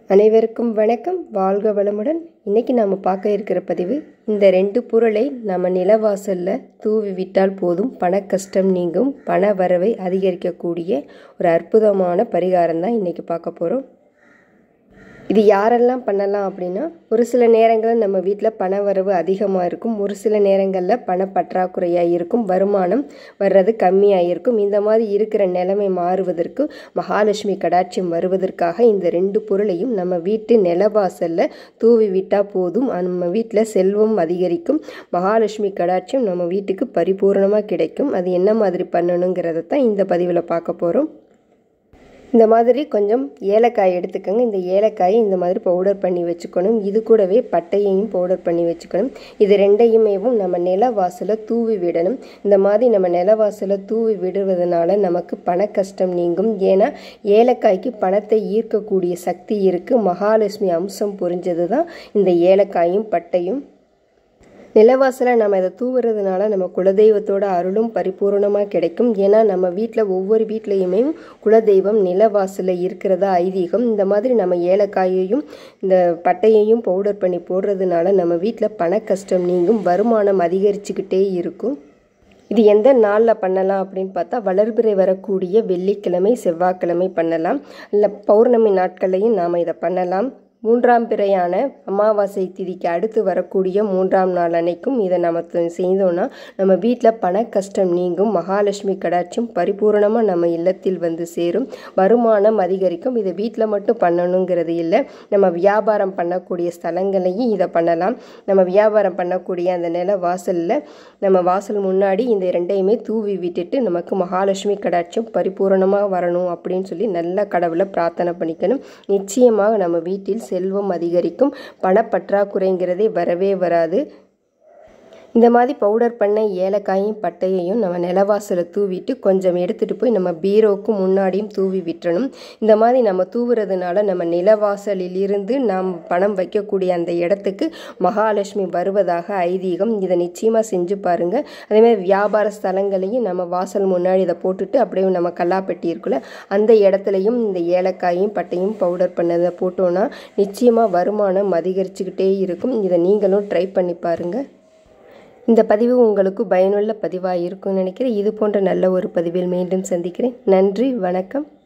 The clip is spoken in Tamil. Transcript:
அனைவருக்கும் வணக்கம் வாழ்க வளமுடன் இன்னைக்கு நாம் பார்க்க இருக்கிற பதிவு இந்த ரெண்டு பொருளை நம்ம நிலவாசலில் தூவி விட்டால் போதும் பண கஷ்டம் நீங்கும் பண வரவை அதிகரிக்கக்கூடிய ஒரு அற்புதமான பரிகாரம் தான் இன்றைக்கி பார்க்க போகிறோம் இது யாரெல்லாம் பண்ணலாம் அப்படின்னா ஒரு சில நேரங்களில் நம்ம வீட்டில் பண வரவு அதிகமாக இருக்கும் ஒரு சில நேரங்களில் பண பற்றாக்குறையாக இருக்கும் வருமானம் வர்றது கம்மியாக இருக்கும் இந்த மாதிரி இருக்கிற நிலைமை மாறுவதற்கு மகாலட்சுமி கடாட்சியம் வருவதற்காக இந்த ரெண்டு பொருளையும் நம்ம வீட்டு நிலவாசலில் தூவி விட்டால் போதும் நம்ம வீட்டில் செல்வம் அதிகரிக்கும் மகாலட்சுமி கடாட்சியம் நம்ம வீட்டுக்கு பரிபூர்ணமாக கிடைக்கும் அது என்ன மாதிரி பண்ணணுங்கிறத தான் இந்த பதிவில் பார்க்க போகிறோம் இந்த மாதிரி கொஞ்சம் ஏலக்காய் எடுத்துக்கோங்க இந்த ஏலக்காயை இந்த மாதிரி பவுடர் பண்ணி வச்சுக்கணும் இது கூடவே பட்டையையும் பவுடர் பண்ணி வச்சுக்கணும் இது ரெண்டையுமேவும் நம்ம நில வாசலை தூவி விடணும் இந்த மாதிரி நம்ம நில வாசலை தூவி விடுவதனால நமக்கு பண கஷ்டம் நீங்கும் ஏன்னா ஏலக்காய்க்கு பணத்தை ஈர்க்கக்கூடிய சக்தி இருக்குது மகாலட்சுமி அம்சம் புரிஞ்சது தான் இந்த ஏலக்காயும் பட்டையும் நிலவாசலில் நம்ம இதை தூவுறதுனால நம்ம குலதெய்வத்தோட அருளும் பரிபூர்ணமாக கிடைக்கும் ஏன்னா நம்ம வீட்டில் ஒவ்வொரு வீட்லேயுமே குலதெய்வம் நிலவாசலில் இருக்கிறதா ஐதீகம் இந்த மாதிரி நம்ம ஏலக்காயையும் இந்த பட்டையையும் பவுடர் பண்ணி போடுறதுனால நம்ம வீட்டில் பண கஷ்டம் நீங்கும் வருமானம் அதிகரிச்சுக்கிட்டே இருக்கும் இது எந்த நாளில் பண்ணலாம் அப்படின்னு பார்த்தா வளர்பிறை வரக்கூடிய வெள்ளிக்கிழமை செவ்வாய்க்கிழமை பண்ணலாம் இல்லை பௌர்ணமி நாட்கள்லையும் நாம் இதை பண்ணலாம் மூன்றாம் பிறையான அமாவாசை திதிக்கு அடுத்து வரக்கூடிய மூன்றாம் நாள் அன்னைக்கும் இதை நம்ம செய்தோன்னா நம்ம வீட்டில் பண கஷ்டம் நீங்கும் மகாலட்சுமி கடாட்சியம் பரிபூர்ணமாக நம்ம இல்லத்தில் வந்து சேரும் வருமானம் அதிகரிக்கும் இதை வீட்டில் மட்டும் பண்ணணுங்கிறது இல்லை நம்ம வியாபாரம் பண்ணக்கூடிய ஸ்தலங்களையும் இதை பண்ணலாம் நம்ம வியாபாரம் பண்ணக்கூடிய அந்த நில வாசலில் நம்ம வாசல் முன்னாடி இந்த ரெண்டையுமே தூவி விட்டுட்டு நமக்கு மகாலட்சுமி கடாட்சியம் பரிபூரணமாக வரணும் அப்படின்னு சொல்லி நல்ல கடவுளை பிரார்த்தனை பண்ணிக்கணும் நிச்சயமாக நம்ம வீட்டில் செல்வம் அதிகரிக்கும் பணப்பற்றாக்குறைங்கிறதே வரவே வராது இந்த மாதிரி பவுடர் பண்ண ஏலக்காயும் பட்டையையும் நம்ம நிலவாசலில் தூவிட்டு கொஞ்சம் எடுத்துகிட்டு போய் நம்ம பீரோவுக்கு முன்னாடியும் தூவி விட்டுறணும் இந்த மாதிரி நம்ம தூவுறதுனால நம்ம நிலவாசலில் இருந்து நாம் பணம் வைக்கக்கூடிய அந்த இடத்துக்கு மகாலட்சுமி வருவதாக ஐதீகம் இதை நிச்சயமாக செஞ்சு பாருங்கள் அதேமாதிரி வியாபார ஸ்தலங்களையும் நம்ம வாசல் முன்னாடி இதை போட்டுட்டு அப்படியே நம்ம கல்லாப்பெட்டி இருக்குல்ல அந்த இடத்துலையும் இந்த ஏலக்காயும் பட்டையும் பவுடர் பண்ணதை போட்டோன்னா நிச்சயமாக வருமானம் அதிகரிச்சுக்கிட்டே இருக்கும் இதை நீங்களும் ட்ரை பண்ணி பாருங்கள் இந்த பதிவு உங்களுக்கு பயனுள்ள பதிவாக இருக்கும்னு நினைக்கிறேன் இது போன்ற நல்ல ஒரு பதிவில் மீண்டும் சந்திக்கிறேன் நன்றி வணக்கம்